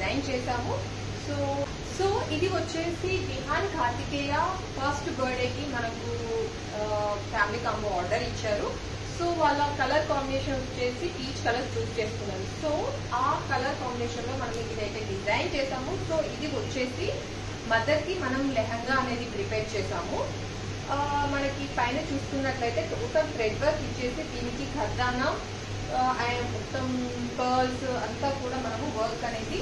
design చేసాము so so ఇది వచ్చేసి విహాన్ కార్తికేయ ఫస్ట్ బర్త్డేకి మనకు ఫ్యామిలీ కాంబో ఆర్డర్ ఇచ్చారు సో వాళ్ళ కలర్ కాంబినేషన్ వచ్చేసి పీచ్ కలర్ చూస్ చేసుకున్నారు సో ఆ కలర్ కాంబినేషన్ లో మనం ఇదైతే డిజైన్ చేసాము సో ఇది వచ్చేసి మదర్ కి మనం లెహంగా అనేది ప్రిపేర్ చేసాము ఆ, మనకి పైన చూసుకున్నట్లయితే టోటల్ థ్రెడ్ వర్క్ ఇచ్చేసి దీనికి ఖర్దానా అండ్ మొత్తం పర్ల్స్ అంతా కూడా మనము వర్క్ అనేది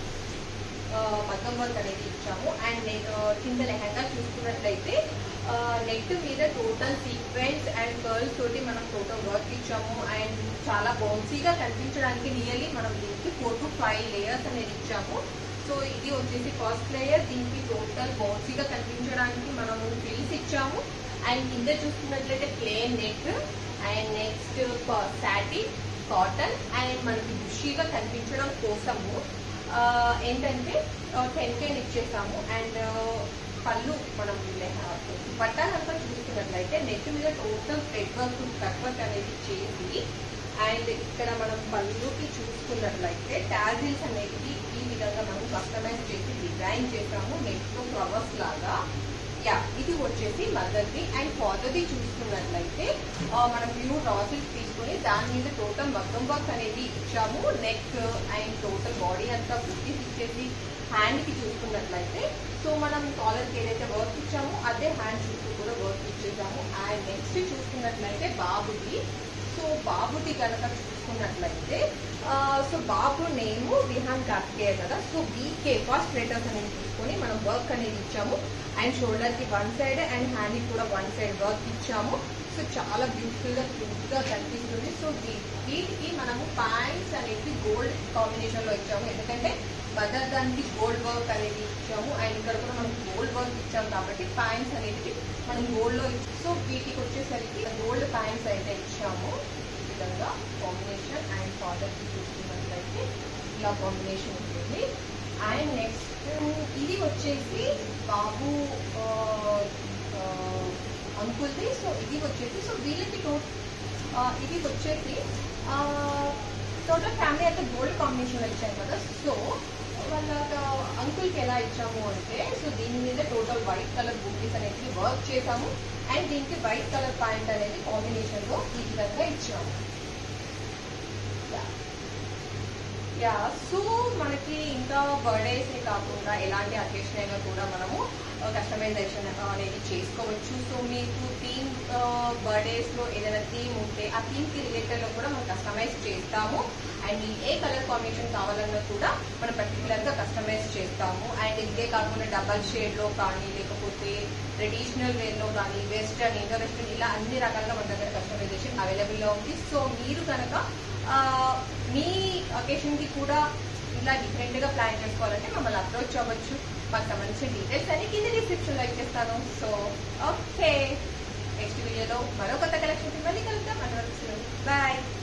మగ్గం వర్క్ అనేది ఇచ్చాము అండ్ కింద లెహంగా చూసుకున్నట్లయితే నెట్ మీద టోటల్ సీక్వెన్స్ అండ్ గర్ల్స్ తోటి మనం టోటల్ వర్క్ ఇచ్చాము అండ్ చాలా బౌన్సీగా కనిపించడానికి నియర్లీ మనం దీనికి ఫోర్ టు ఫైవ్ లేయర్స్ అనేది ఇచ్చాము సో ఇది వచ్చేసి ఫస్ట్ లేయర్ దీనికి టోటల్ బౌన్సీగా కనిపించడానికి మనము ఫిల్స్ ఇచ్చాము అండ్ కింద చూసుకున్నట్లయితే plain neck and next satin cotton and మనకి బుషీగా కనిపించడం కోసము ఆ, ఏంటంటే టెన్ కేన్ ఇచ్చేసాము అండ్ పళ్ళు మనం పట్టాలంతా చూసుకున్నట్లయితే నెట్ మీద total thread work cut work అనేది చేసి అండ్ ఇక్కడ మనం పళ్ళుకి చూసుకున్నట్లయితే టాజిల్స్ అనేవి ఈ విధంగా మనం కస్టమైజ్ చేసి డిజైన్ చేసాము నెట్ లో ఫ్లవర్స్ లాగా యా ఇది వచ్చేసి మదర్ది అండ్ ఫాదర్ది చూసుకున్నట్లయితే ఆ, మనం ప్యూర్ రాసిల్స్ తీసుకుని దాని మీద టోటల్ మగ్గం వర్క్ అనేది ఇచ్చాము నెక్ అండ్ టోటల్ బాడీ అంతా బుట్టీస్ ఇచ్చేసి హ్యాండ్ కి చూసుకున్నట్లయితే సో మనం కాలర్ కి ఏదైతే వర్క్ ఇచ్చామో అదే హ్యాండ్ చుట్టూ కూడా వర్క్ ఇచ్చేసాము అండ్ నెక్స్ట్ చూసుకున్నట్లయితే బాబుది సో బాబుది కనుక చూసుకున్నట్లయితే ఆ, సో బాబు నేమ్ విహాన్ కార్తికేయ కదా సో బీకే ఫస్ట్ లెటర్స్ అనేది తీసుకొని మనం వర్క్ అనేది ఇచ్చాము అండ్ షోల్డర్ కి వన్ సైడ్ అండ్ హ్యాండ్ కి కూడా వన్ సైడ్ వర్క్ ఇచ్చాము సో చాలా బ్యూటిఫుల్ గా క్యూట్ గా కనిపిస్తుంది సో వీ- వీటికి మనము ప్యాంట్స్ అనేది గోల్డ్ కాంబినేషన్ లో ఇచ్చాము ఎందుకంటే మదర్ దానికి గోల్డ్ వర్క్ అనేది ఇచ్చాము అండ్ ఇక్కడ కూడా మనం గోల్డ్ వర్క్ ఇచ్చాము కాబట్టి ప్యాంట్స్ అనేది మనం గోల్డ్ లో ఇచ్చి- సో వీటికి వచ్చేసరికి గోల్డ్ ప్యాంట్స్ అయితే ఇచ్చాము ఈ విధంగా కాంబినేషన్ అండ్ ఫాదర్ కి చూసుకున్నట్లయితే ఇలా కాంబినేషన్ ఉంటుంది అండ్ నెక్స్ట్ ఇది వచ్చేసి బాబు అంకుల్ది సో ఇది వచ్చేసి సో వీళ్ళకి టో ఆ, ఇది వచ్చేసి టోటల్ ఫ్యామిలీ అయితే గోల్డ్ కాంబినేషన్ ఇచ్చాము కదా సో వాళ్ళ అంకుల్కి ఎలా ఇచ్చాము అంటే సో దీని మీద టోటల్ వైట్ కలర్ బూటీస్ అనేది వర్క్ చేసాము అండ్ దీనికి వైట్ కలర్ ప్యాంట్ అనేది కాంబినేషన్ లో ఈ విధంగా ఇచ్చాము యా సో మనకి ఇంకా బర్త్డేస్ కాకుండా ఎలాంటి అకేషన్ అయినా కూడా మనము కస్టమైజేషన్ అనేది చేసుకోవచ్చు సో మీకు థీమ్ బర్త్డేస్ లో ఏదైనా థీమ్ ఉంటే ఆ థీమ్ కి రిలేటెడ్ లో కూడా మనం కస్టమైజ్ చేస్తాము అండ్ మీకు ఏ కలర్ కాంబినేషన్ కావాలన్నా కూడా మనం పర్టికులర్ గా కస్టమైజ్ చేస్తాము అండ్ ఇదే కాకుండా డబల్ షేడ్ లో కానీ లేకపోతే ట్రెడిషనల్ వేర్ లో కానీ వెస్టర్న్ ఇండో వెస్టర్న్ ఇలా అన్ని రకాలుగా మన దగ్గర కస్టమైజేషన్ అవైలబుల్ లో ఉంది సో మీరు కనుక ఆ, మీ అకేషన్ కి కూడా ఇలా డిఫరెంట్ గా ప్లాన్ చేసుకోవాలంటే మమ్మల్ని అప్రోచ్ అవ్వచ్చు మాకు సంబంధించిన డీటెయిల్స్ అన్ని కింద డిస్క్రిప్షన్ లో ఇచ్చేస్తాను సో ఓకే నెక్స్ట్ వీడియోలో మరో కొత్త కలెక్షన్ మళ్ళీ కలుద్దాం అంతవరకు బాయ్